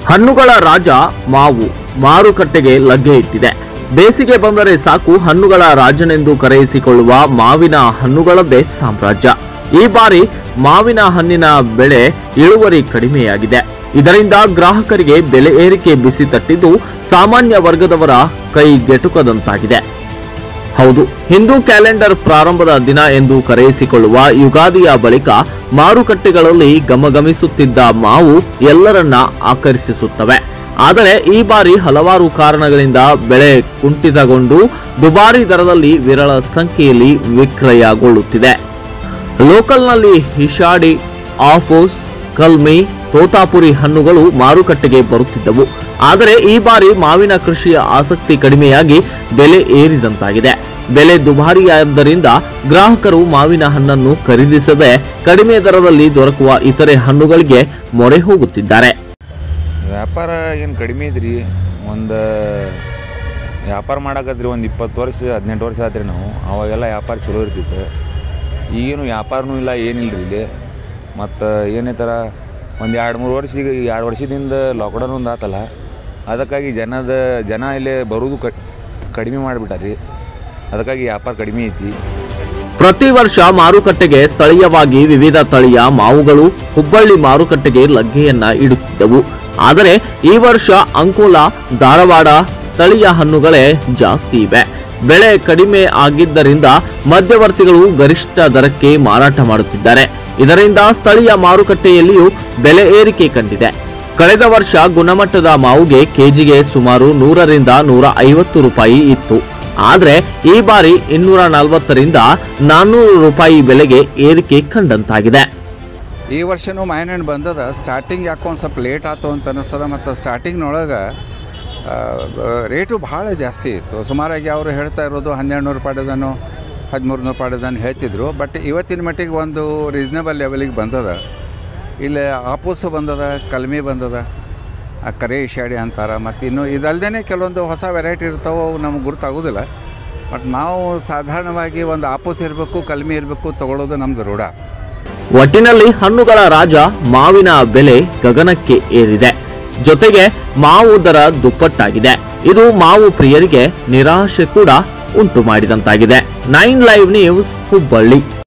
ಹಣ್ಣುಗಳ ರಾಜ ಮಾವು ಮಾರುಕಟ್ಟೆಗೆ ಲಗ್ಗೆ ಇಟ್ಟಿದೆ ಬೇಸಿಗೆ ಬಂದರೆ ಸಾಕು ಹಣ್ಣುಗಳ ರಾಜನೆಂದು ಕರೆಯಿಸಿಕೊಳ್ಳುವ ಮಾವಿನ ಹಣ್ಣುಗಳದ್ದೇ ಸಾಮ್ರಾಜ್ಯ ಈ ಬಾರಿ ಮಾವಿನ ಹಣ್ಣಿನ ಬೆಳೆ ಇಳುವರಿ ಕಡಿಮೆಯಾಗಿದೆ ಇದರಿಂದ ಗ್ರಾಹಕರಿಗೆ ಬೆಲೆ ಏರಿಕೆ ಬಿಸಿ ತಟ್ಟಿದ್ದು ಸಾಮಾನ್ಯ ವರ್ಗದವರ ಕೈಗೆಟುಕದಂತಾಗಿದೆ ಹೌದು ಹಿಂದೂ ಕ್ಯಾಲೆಂಡರ್ ಪ್ರಾರಂಭದ ದಿನ ಎಂದು ಕರೆಯಿಸಿಕೊಳ್ಳುವ ಯುಗಾದಿಯ ಬಳಿಕ ಮಾರುಕಟ್ಟೆಗಳಲ್ಲಿ ಗಮಗಮಿಸುತ್ತಿದ್ದ ಮಾವು ಎಲ್ಲರನ್ನ ಆಕರ್ಷಿಸುತ್ತವೆ ಆದರೆ ಈ ಬಾರಿ ಹಲವಾರು ಕಾರಣಗಳಿಂದ ಬೆಳೆ ಕುಂಠಿತಗೊಂಡು ದುಬಾರಿ ದರದಲ್ಲಿ ವಿರಳ ಸಂಖ್ಯೆಯಲ್ಲಿ ವಿಕ್ರಯಗೊಳ್ಳುತ್ತಿದೆ ಲೋಕಲ್ನಲ್ಲಿ ಹಿಶಾಡಿ ಆಫೋಸ್ ಕಲ್ಮಿ ತೋತಾಪುರಿ ಹಣ್ಣುಗಳು ಮಾರುಕಟ್ಟೆಗೆ ಬರುತ್ತಿದ್ದವು ಆದರೆ ಈ ಬಾರಿ ಮಾವಿನ ಕೃಷಿಯ ಆಸಕ್ತಿ ಕಡಿಮೆಯಾಗಿ ಬೆಲೆ ಏರಿದಂತಾಗಿದೆ ಬೆಲೆ ದುಬಾರಿಯಾದ್ದರಿಂದ ಗ್ರಾಹಕರು ಮಾವಿನ ಹಣ್ಣನ್ನು ಖರೀದಿಸದೆ ಕಡಿಮೆ ದರದಲ್ಲಿ ದೊರಕುವ ಇತರೆ ಹಣ್ಣುಗಳಿಗೆ ಮೊರೆ ಹೋಗುತ್ತಿದ್ದಾರೆ ವ್ಯಾಪಾರ ಏನು ಕಡಿಮೆ ಐತ್ರಿ ಒಂದು ವ್ಯಾಪಾರ ಮಾಡಕತ್ರಿ ಒಂದು ಇಪ್ಪತ್ತು ವರ್ಷ ಹದಿನೆಂಟು ವರ್ಷ ಆತ್ರಿ ನಾವು ಅವಾಗೆಲ್ಲ ವ್ಯಾಪಾರ ಚಲೋ ಇರ್ತಿತ್ತು ಈಗೇನು ವ್ಯಾಪಾರನೂ ಇಲ್ಲ ಏನಿಲ್ಲ ರೀ ಇಲ್ಲಿ ಮತ್ತು ಏನೇ ಥರ ಒಂದು ಎರಡು ಮೂರು ವರ್ಷ ಈಗ ಎರಡು ವರ್ಷದಿಂದ ಲಾಕ್ಡೌನ್ ಒಂದು ಆತಲ್ಲ ಅದಕ್ಕಾಗಿ ಜನದ ಜನ ಇಲ್ಲಿ ಬರೋದು ಕ ಕಡಿಮೆ ಮಾಡಿಬಿಟ್ಟಾರಿ ಅದಕ್ಕಾಗಿ ವ್ಯಾಪಾರ ಕಡಿಮೆ ಐತಿ ಪ್ರತಿ ವರ್ಷ ಮಾರುಕಟ್ಟೆಗೆ ಸ್ಥಳೀಯವಾಗಿ ವಿವಿಧ ತಳಿಯ ಮಾವುಗಳು ಹುಬ್ಬಳ್ಳಿ ಮಾರುಕಟ್ಟೆಗೆ ಲಗ್ಗೆಯನ್ನ ಇಡುತ್ತಿದ್ದವು ಆದರೆ ಈ ವರ್ಷ ಅಂಕೋಲ ಧಾರವಾಡ ಸ್ಥಳೀಯ ಹಣ್ಣುಗಳೇ ಜಾಸ್ತಿ ಇವೆ ಬೆಳೆ ಕಡಿಮೆ ಆಗಿದ್ದರಿಂದ ಮಧ್ಯವರ್ತಿಗಳು ಗರಿಷ್ಠ ದರಕ್ಕೆ ಮಾರಾಟ ಮಾಡುತ್ತಿದ್ದಾರೆ ಇದರಿಂದ ಸ್ಥಳೀಯ ಮಾರುಕಟ್ಟೆಯಲ್ಲಿಯೂ ಬೆಲೆ ಏರಿಕೆ ಕಂಡಿದೆ ಕಳೆದ ವರ್ಷ ಗುಣಮಟ್ಟದ ಮಾವುಗೆ ಕೆಜಿಗೆ ಸುಮಾರು ನೂರರಿಂದ ನೂರ ಐವತ್ತು ರೂಪಾಯಿ ಇತ್ತು ಆದ್ರೆ ಈ ಬಾರಿ ಇನ್ನೂರ ನಲವತ್ತರಿಂದ ನಾನ್ನೂರು ರೂಪಾಯಿ ಬೆಲೆಗೆ ಏರಿಕೆ ಕಂಡಂತಾಗಿದೆ ಈ ವರ್ಷನೂ ಮಾವಿನ ಹಣ್ಣು ಬಂದದ ಸ್ಟಾರ್ಟಿಂಗ್ ಯಾಕೋ ಒಂದು ಸ್ವಲ್ಪ ಲೇಟ್ ಆಯ್ತು ಅಂತ ಅನಿಸ್ತದ ಮತ್ತು ಸ್ಟಾರ್ಟಿಂಗ್ನೊಳಗೆ ರೇಟು ಭಾಳ ಜಾಸ್ತಿ ಇತ್ತು ಸುಮಾರಾಗಿ ಅವರು ಹೇಳ್ತಾ ಇರೋದು ಹನ್ನೆರಡು ನೂರು ರೂಪಾಯಿ ಡಜನು ಹದಿಮೂರು ನೂರು ರೂಪಾಯಿ ಡಜನ್ ಹೇಳ್ತಿದ್ರು ಬಟ್ ಇವತ್ತಿನ ಮಟ್ಟಿಗೆ ಒಂದು ರೀಸ್ನೇಬಲ್ ಲೆವೆಲಿಗೆ ಬಂದದ ಇಲ್ಲಿ ಆಪೂಸು ಬಂದದ ಕಲ್ಮಿ ಬಂದದ ಆ ಕರೆ ಇಶಾಡಿ ಅಂತಾರೆ ಮತ್ತು ಇನ್ನು ಇದಲ್ದೇ ಕೆಲವೊಂದು ಹೊಸ ವೆರೈಟಿ ಇರ್ತಾವೆ ಅವು ನಮ್ಗೆ ಗುರ್ತಾಗೋದಿಲ್ಲ ಬಟ್ ನಾವು ಸಾಧಾರಣವಾಗಿ ಒಂದು ಆಪೂಸ್ ಇರಬೇಕು ಕಲ್ಮಿ ಇರಬೇಕು ತೊಗೊಳ್ಳೋದು ನಮ್ಮದು ರೂಢ ಒಟ್ಟಿನಲ್ಲಿ ಹಣ್ಣುಗಳ ರಾಜ ಮಾವಿನ ಬೆಲೆ ಗಗನಕ್ಕೆ ಏರಿದೆ ಜೊತೆಗೆ ಮಾವು ದರ ದುಪ್ಪಟ್ಟಾಗಿದೆ ಇದು ಮಾವು ಪ್ರಿಯರಿಗೆ ನಿರಾಶೆ ಕೂಡ ಉಂಟು ಮಾಡಿದಂತಾಗಿದೆ ನೈನ್ ಲೈವ್ ನ್ಯೂಸ್ ಹುಬ್ಬಳ್ಳಿ